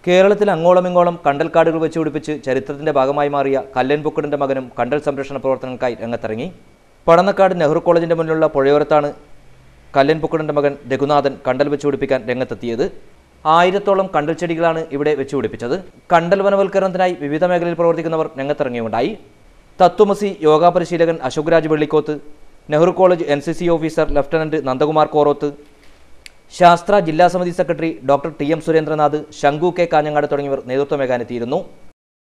കേരളത്തിൽ അങ്ങോളമിങ്ങോളം കണ്ടൽക്കാടുകൾ വെച്ച് പിടിപ്പിച്ച് ചരിത്രത്തിന്റെ ഭാഗമായി മാറിയ കല്ലൻ പൊക്കടിന്റെ മകനും കണ്ടൽ സംരക്ഷണ പ്രവർത്തനങ്ങൾക്കായി രംഗത്തിറങ്ങി പടന്നക്കാട് നെഹ്റു കോളേജിന്റെ മുന്നിലുള്ള പുഴയോരത്താണ് കല്ലൻ പൊക്കടിന്റെ മകൻ രഘുനാഥൻ കണ്ടൽ വെച്ച് പിടിപ്പിക്കാൻ രംഗത്തെത്തിയത് ആയിരത്തോളം കണ്ടൽ ചെടികളാണ് ഇവിടെ വെച്ച് പിടിപ്പിച്ചത് കണ്ടൽ വനവൽക്കരണത്തിനായി വിവിധ മേഖലയിൽ പ്രവർത്തിക്കുന്നവർ രംഗത്തിറങ്ങിയുണ്ടായി തത്വമസി യോഗാ പരിശീലകൻ Ashok Raj Vellikoth Nehru college N C C officer lieutenant Nandakumar Koroth ശാസ്ത്ര ജില്ലാ സമിതി secretary doctor T M Surendranath Shankhu K Kanhangad തുടങ്ങിയവർ നേതൃത്വമേകാനെത്തിയിരുന്നു